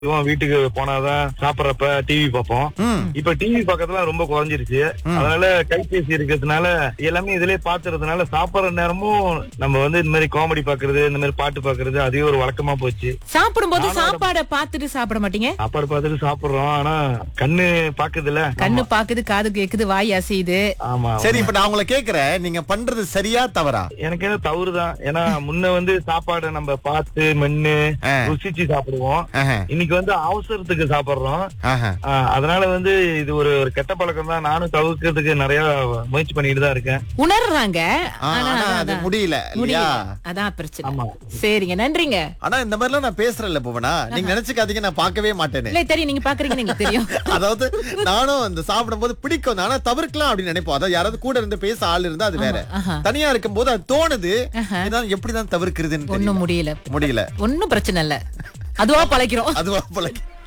இவன் வீட்டுக்கு போனாதான் சாப்பிடறப்ப டிவி பார்ப்போம் ம். இப்ப டிவி பார்க்கறதுலாம் ரொம்ப குறைஞ்சிருச்சு அதனால கைபேசி இருக்கிறதுனால எல்லாமே இதுலயே பாத்துறதுனால சாப்பிடுற நேரமும் நம்ம வந்து இந்த மாதிரி காமெடி பாக்குறது இந்த மாதிரி பாட்டு பாக்குறது அதே ஒரு வழக்கமா போச்சு சாப்பிடும்போது சாப்பாட பாத்துட்டு சாப்பிட மாட்டீங்க சாப்பாடு பார்த்துட்டு சாப்பிடுறோம் ஆனா கண்ணு பாக்குதுல கண்ணு பாக்குது காது கேக்குது வாய் அசையுது ஆமா சரி இப்ப நான் உங்களை கேக்குறேன் நீங்க பண்றது சரியா தவறா எனக்கு என்ன தவறுதான் ஏன்னா முன்ன வந்து சாப்பாடை நம்ம பார்த்து மென்னு ஆ. ருசிச்சு சாப்பிடுவோம் ஆஹா, இன்னைக்கு வந்து அவசரத்துக்கு சாப்பிடுறோம் ஆஹா. ஆ, அதனால வந்து இது ஒரு ஒரு கெட்ட பழக்கம் தான் நானும் தவிர்க்கிறதுக்கு நிறைய முயற்சி பண்ணிட்டு தான் இருக்கேன் உணர்றாங்க ஆ, ஆனா ஆனா அது அதான் முடியல இல்லையா முடியல அதான் பிரச்சனை ஆமா. சரிங்க நன்றிங்க ஆனா இந்த மாதிரிலாம் நான் பேசுறேன்ல புவனா நீங்க நினைச்சுக்காதீங்க நான் பார்க்கவே மாட்டேன்னு இல்ல தெரியும் நீங்க பாக்குறீங்கன்னு எனக்கு தெரியும் அதாவது நானும் அந்த சாப்பிடும்போது பிடிக்கும் தான். ஆனா தவிர்க்கலாம் அப்படின்னு நினைப்போம் அதாவது யாராவது கூட இருந்து பேச ஆள் இருந்தா அது வேற ஆஹா. தனியா இருக்கும்போது அது தோணுது இதான் எப்படிதான் தவிர்க்கிறதுன்னு தெரியல. ஒண்ணும் முடியல முடியல ஒண்ணும் பிரச்சனை இல்ல அதுவா பழைக்கிறோம் அதுவா பழக்கம்